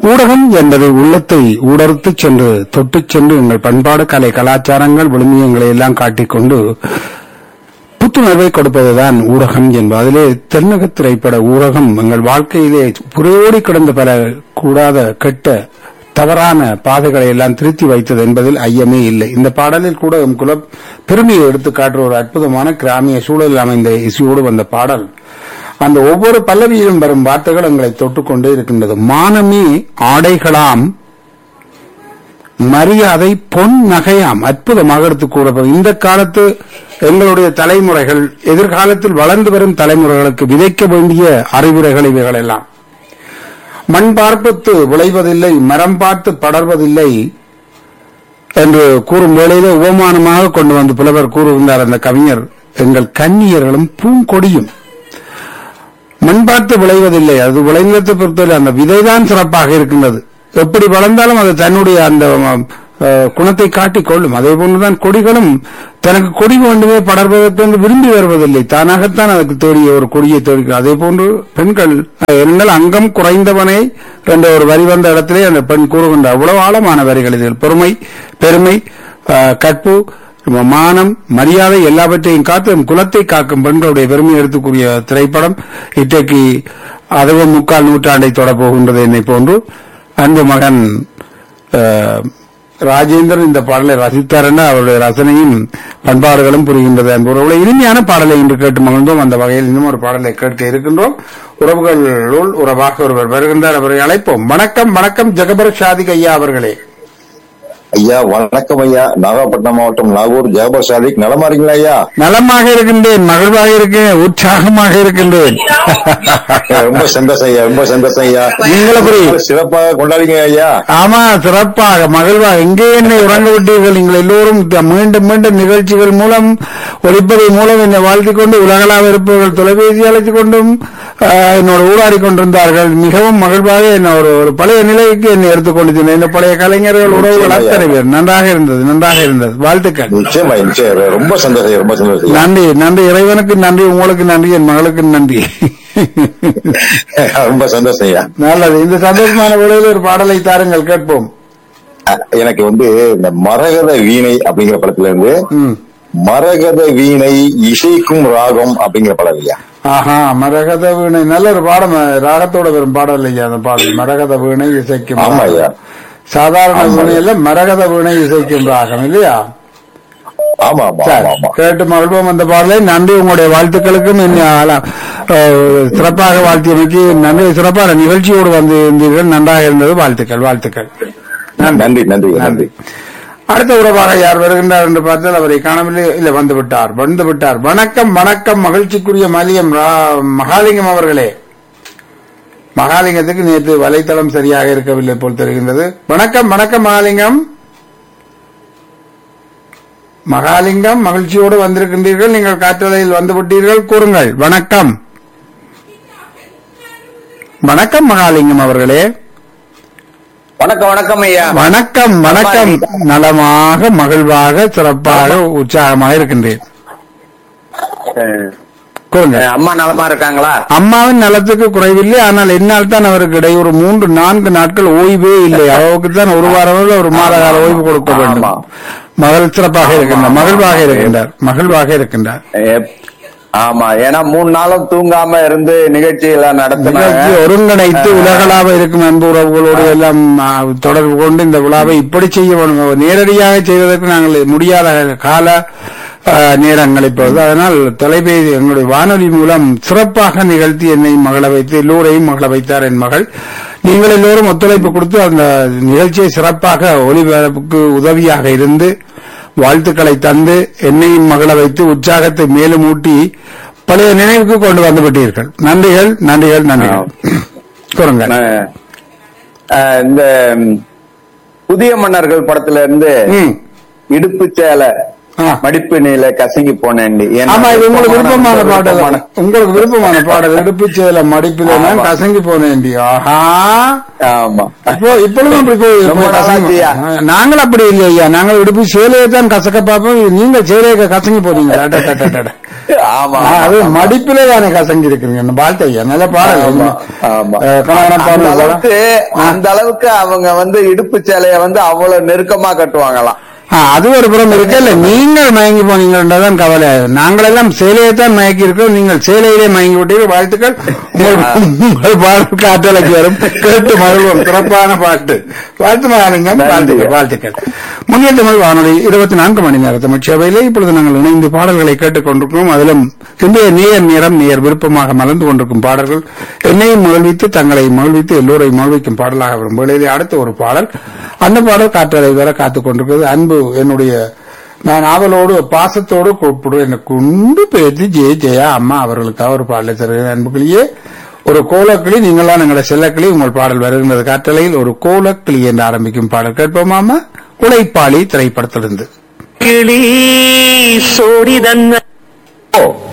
ஊடகம் என்பது உள்ளத்தை ஊடறுத்துச் சென்று தொட்டுச் சென்று எங்கள் பண்பாடு கலை கலாச்சாரங்கள் விழுமியங்களை எல்லாம் காட்டிக்கொண்டு புத்துணர்வை கொடுப்பதுதான் ஊடகம் என்பது அதிலே தென்னக திரைப்பட ஊடகம் எங்கள் வாழ்க்கையிலே புரையோடி கிடந்த பல கூடாத கெட்ட தவறான பாதைகளை எல்லாம் திருத்தி வைத்தது என்பதில் ஐயமே இல்லை இந்த பாடலில் கூட எம் குல பெருமையை எடுத்து காட்டுற ஒரு அற்புதமான கிராமிய சூழலில் அமைந்த இசையோடு வந்த பாடல் அந்த ஒவ்வொரு பல்லவியிலும் வரும் வார்த்தைகள் எங்களை தொட்டுக்கொண்டே இருக்கின்றது மானமே ஆடைகளாம் மரியாதை பொன் நகையாம் அற்புதமாக எடுத்து கூறப்படும் இந்த காலத்து எங்களுடைய தலைமுறைகள் எதிர்காலத்தில் வளர்ந்து வரும் தலைமுறைகளுக்கு விதைக்க வேண்டிய அறிவுரைகள் இவைகள் எல்லாம் மண் பார்ப்பத்து விளைவதில்லை மரம் பார்த்து படர்வதில்லை என்று கூறும் வேளையிலே உபமானமாக கொண்டு வந்து புலவர் கூறுகின்றார் அந்த கவிஞர் எங்கள் கன்னியர்களும் பூங்கொடியும் மண் பார்த்து விளைவதில்லை அது விளைந்ததை பொறுத்தவரை அந்த விதைதான் சிறப்பாக இருக்கின்றது எப்படி வளர்ந்தாலும் அது தன்னுடைய அந்த அஹ், குணத்தை காட்டிக் கொள்ளும் அதே போன்றுதான் கொடிகளும் தனக்கு கொடி வேண்டுமே படர்வதற்கு என்று விரும்பி வருவதில்லை தானாகத்தான் அதுக்கு தேடிய ஒரு கொடியை தேடி அதே போன்று பெண்கள் அஹ், எங்கள் அங்கம் குறைந்தவனை என்ற ஒரு வரி வந்த இடத்திலே அந்த பெண் கூறுகின்ற அவ்வளவு ஆழமான வரிகள் இதில் பொறுமை பெருமை அஹ், கற்பு மானம் மரியாதை எல்லாவற்றையும் காத்து நம் குலத்தை காக்கும் பெண்களுடைய பெருமையை எடுத்துக்கூடிய திரைப்படம் இன்றைக்கு அதுவும் முக்கால் நூற்றாண்டை தொடப் போகின்றது என்னை போன்று அன்பு மகன் அஹ், ராஜேந்திரன் இந்த பாடலை ரசித்தார் என அவருடைய ரசனையும் பண்பாடுகளும் புரிகின்றது என்பவர்களை இனிமையான பாடலை இன்று கேட்டு மகிழ்ந்தோம் அந்த வகையில் இன்னும் ஒரு பாடலை கேட்க இருக்கின்றோம் உறவுகளுள் உறவாக ஒருவர் வருகின்றார் அவரை அழைப்போம் வணக்கம் வணக்கம் ஜெகபர் ஷாதிக் ஐயா அவர்களே ஐயா வணக்கம் ஐயா நாகப்பட்டினம் மாவட்டம் நாகூர் ஜெகபர் சாதிக் நலமா இருக்கீங்களா ஐயா நலமாக இருக்கின்றேன் மகிழ்வாக இருக்கேன் உற்சாகமாக இருக்கின்றேன் ரொம்ப சந்தோஷம் ஐயா ரொம்ப சந்தோஷம் ஐயா நீங்களும் புரி. ரொம்ப சிறப்பாக கொண்டாடுங்க ஐயா ஆமா சிறப்பாக மகிழ்வாக எங்கே என்னை உறங்க விட்டீர்கள் நீங்கள் எல்லோரும் த- மீண்டும் மீண்டும் நிகழ்ச்சிகள் மூலம் ஒளிப்பதை மூலம் என்னை வாழ்த்திக் கொண்டு உலகளாக இருப்பவர்கள் தொலைபேசி அழைத்துக் கொண்டும் ஆஹ், என்னோட ஊடாடி கொண்டிருந்தார்கள் மிகவும் மகிழ்வாக என்ன ஒரு ஒரு பழைய நிலைக்கு என்னை எடுத்துக்கொண்டு சென்றேன். இந்த பழைய கலைஞர்கள் உறவுகள் அத்தனை பேர் நன்றாக இருந்தது நன்றாக இருந்தது வாழ்த்துக்கள் நிச்சயமா நிச்சயம் ரொம்ப சந்தோஷம் ஐயா, ரொம்ப சந்தோஷம் ஐயா. நன்றி நன்றி இறைவனுக்கு நன்றி உங்களுக்கு நன்றி என் மகளுக்கு நன்றி ரொம்ப சந்தோஷம் ஐயா நல்லது இந்த சந்தோஷமான வேளையில் ஒரு பாடலை தாருங்கள் கேட்போம் அஹ், எனக்கு வந்து இந்த மரகத வீணை அப்படிங்கிற படத்துல இருந்து ம். மரகத வீணை இசைக்கும் ராகம் அப்படிங்கிற படம் ஐயா ஆஹா மரகத வீணை நல்ல ஒரு பாடம் ராகத்தோட வரும் பாடல் இல்லையா அந்த பாடல் மரகத வீணை இசைக்கும் ஆமா ராகம். ஐயா சாதாரண ஆமா. வீணையில மரகத வீணை இசைக்கும் ராகம் இல்லையா ஆமா ஆமா சரி, ஆமா ஆமா கேட்டு மகிழ்வோம் அந்த பாடலை நன்றி உங்களுடைய வாழ்த்துக்களுக்கும் என்னை ஆள- அஹ், சிறப்பாக வாழ்த்தியமைக்கு நன்றி சிறப்பான நிகழ்ச்சியோடு வந்து இருந்தீர்கள் நன்றாக இருந்தது வாழ்த்துக்கள் வாழ்த்துக்கள் நன்றி நன்றி நன்றி அடுத்த உறவாக யார் வருகின்றார் என்று பார்த்தால் அவரை காணவில்லை இல்ல வந்து விட்டார் வந்து விட்டார் வணக்கம் வணக்கம் மகிழ்ச்சிக்குரிய மலியம் ரா- மகாலிங்கம் அவர்களே மகாலிங்கத்துக்கு நேற்று வலைத்தளம் சரியாக இருக்கவில்லை போல் தெரிகின்றது வணக்கம் வணக்கம் மகாலிங்கம் மகாலிங்கம் மகிழ்ச்சியோடு வந்திருக்கின்றீர்கள் நீங்கள் காற்றலையில் வந்து விட்டீர்கள் கூறுங்கள் வணக்கம் வணக்கம் மகாலிங்கம் அவர்களே வணக்கம் வணக்கம் ஐயா வணக்கம் வணக்கம் நலமாக மகிழ்வாக சிறப்பாக உற்சாகமாக இருக்கின்றேன் அஹ், கூறுங்க அம்மா நலமா இருக்காங்களா அம்மாவின் நலத்துக்கு குறைவில்லை ஆனால் என்னால் தான் அவருக்கு இடையூறு மூன்று நான்கு நாட்கள் ஓய்வே இல்லை அவருக்கு தான் ஒரு வாரம் அல்லது ஒரு மாத கால ஓய்வு கொடுக்க வேண்டும் ஆமா. மகள் சிறப்பாக இருக்கின்றார் மகிழ்வாக இருக்கின்றார் மகிழ்வாக இருக்கின்றார் எப்- ஆமா ஏன்னா மூணு நாளும் தூங்காம இருந்து நிகழ்ச்சிகளை நிகழ்ச்சி நடத்தினாங்க ஒருங்கிணைத்து உலகளாவ இருக்கும் அன்பு உறவுகளோடு எல்லாம் ஆ, தொடர்பு கொண்டு இந்த விழாவை இப்படி செய்ய வேண்டும் நேரடியாக செய்வதற்கு நாங்கள் முடியாத கால ஆ, நேரங்கள் இப்போது அதனால் தொலைபேசி எங்களுடைய வானொலி மூலம் சிறப்பாக நிகழ்த்தி என்னை மகள வைத்து எல்லோரையும் மகள வைத்தார் என் மகள் நீங்கள் எல்லோரும் ஒத்துழைப்பு கொடுத்து அந்த நிகழ்ச்சியை சிறப்பாக ஒளிபரப்புக்கு உதவியாக இருந்து வாழ்த்துக்களை தந்து என்னையும் மகள வைத்து உற்சாகத்தை மேலும் ஊட்டி பழைய நினைவுக்கு கொண்டு வந்து விட்டீர்கள் நன்றிகள் நன்றிகள் நன்றிகள் கூறுங்கள் அஹ், அஹ், இந்த ம், புதிய மன்னர்கள் படத்துல இருந்து ம். இடுப்பு சேலை ஆ. மடிப்பு நீல கசங்கி போனேன்டி ஏன்னா ஆமா இது உங்களுக்கு விருப்பமான பாடல் விருப்பமான- உங்களுக்கு விருப்பமான பாடல் இடுப்பு சேல மடிப்பில நான் ஆமா. கசங்கி போனேன்டி ஆஹா ஆமா இப்போ இப்பொழுதும் அப்படி போய் ரொம்ப போய் கசங்கி நாளாச்சியா? ஆ, நாங்கள் அப்படி இல்லை ஐயா நாங்கள் இடுப்பு சேலையை தான் கசக்க பார்ப்போம் நீங்க சேலையை கசங்கி போறீங்க அட, அட, அட, அட. ஆமா ஆ, அது மடிப்பிலே தானே கசங்கி இருக்குங்க வாழ்த்தை ஐயா நல்ல பாடல் ஆமா, ஆமா. அஹ், கணவன அந்த பாடல் அளவுக்கு அந்த அளவுக்கு அவங்க வந்து இடுப்பு சேலைய வந்து அவ்வளவு நெருக்கமா கட்டுவாங்களாம் ஆ, அது ஒரு புறம் இருக்கு இல்ல நீங்கள் மயங்கி போனீங்கன்றதான் கவலை நாங்களெல்லாம் சேலையை தான் மயக்கி இருக்கோம் நீங்கள் சேலையிலே மயங்கி விட்டீர்கள் வாழ்த்துக்கள் உங்கள் உங்கள் பாடல் காற்றலைக்கு வரும் கேட்டு மகிழ்வோம் சிறப்பான பாட்டு வாழ்த்து மகாலிங்கம் வாழ்த்துக்கள் வாழ்த்துக்கள் முன்னே தமிழ் வானொலி இருபத்தி நான்கு மணி நேர தமிழ் சேவையிலே இப்பொழுது நாங்கள் இணைந்து பாடல்களை கேட்டுக் கொண்டிருக்கிறோம் அதிலும் இன்றைய நேயர் நேரம் நேயர் விருப்பமாக மலர்ந்து கொண்டிருக்கும் பாடல்கள் என்னையும் மகிழ்வித்து தங்களை மகிழ்வித்து எல்லோரையும் மகிழ்விக்கும் பாடலாக வரும் வேளையிலே அடுத்த ஒரு பாடல் அந்த பாடல் காற்றலை வர காத்துக் கொண்டிருக்கிறது அன்பு என்னுடைய நான் ஆவலோடு பாசத்தோடு கூப்பிடுவேன் எனக்கு உண்டு பேத்தி ஜெய ஜெயா அம்மா அவர்களுக்காக ஒரு பாடலை தருகிறேன் அன்புகளியே ஒரு கோலக்கிளி நீங்களாம் எங்களை செல்லக்கிளி உங்கள் பாடல் வருகின்றது காற்றலையில் ஒரு கோலக்கிளி என்று ஆரம்பிக்கும் பாடல் கேட்போமாமா உழைப்பாளி திரைப்படத்திலிருந்து கிளி சோடிதன்ன ஓ